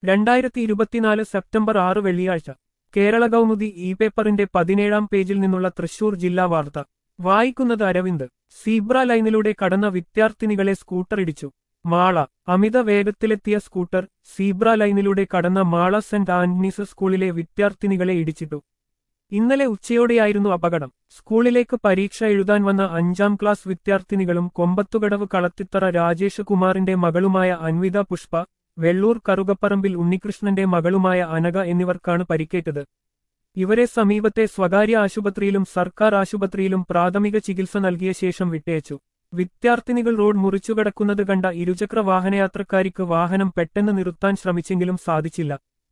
രണ്ടായിരത്തി ഇരുപത്തിനാല് സെപ്റ്റംബർ ആറ് വെള്ളിയാഴ്ച കേരള കൗമുദി ഇ പേപ്പറിന്റെ പതിനേഴാം പേജിൽ നിന്നുള്ള തൃശൂർ ജില്ലാ വാർത്ത വായിക്കുന്നത് അരവിന്ദ് സീബ്ര ലൈനിലൂടെ കടന്ന വിദ്യാർത്ഥിനികളെ സ്കൂട്ടർ ഇടിച്ചു മാള അമിത വേഗത്തിലെത്തിയ സ്കൂട്ടർ സീബ്ര ലൈനിലൂടെ കടന്ന മാള സെന്റ് ആന്റണീസ് സ്കൂളിലെ വിദ്യാർത്ഥിനികളെ ഇടിച്ചിട്ടു ഇന്നലെ ഉച്ചയോടെയായിരുന്നു അപകടം സ്കൂളിലേക്ക് പരീക്ഷ എഴുതാൻ വന്ന അഞ്ചാം ക്ലാസ് വിദ്യാർത്ഥിനികളും കൊമ്പത്തുകടവ് കളത്തിത്തറ രാജേഷ് കുമാറിന്റെ മകളുമായ അൻവിത പുഷ്പ വെള്ളൂർ കറുകപ്പറമ്പിൽ ഉണ്ണികൃഷ്ണന്റെ മകളുമായ അനഘ എന്നിവർക്കാണ് പരിക്കേറ്റത് ഇവരെ സമീപത്തെ സ്വകാര്യ ആശുപത്രിയിലും സർക്കാർ ആശുപത്രിയിലും പ്രാഥമിക ചികിത്സ നൽകിയ ശേഷം വിട്ടയച്ചു വിദ്യാർത്ഥിനികൾ റോഡ് മുറിച്ചുകടക്കുന്നത് കണ്ട ഇരുചക്ര വാഹനയാത്രക്കാരിക്ക് വാഹനം പെട്ടെന്ന് നിർത്താൻ ശ്രമിച്ചെങ്കിലും സാധിച്ചില്ല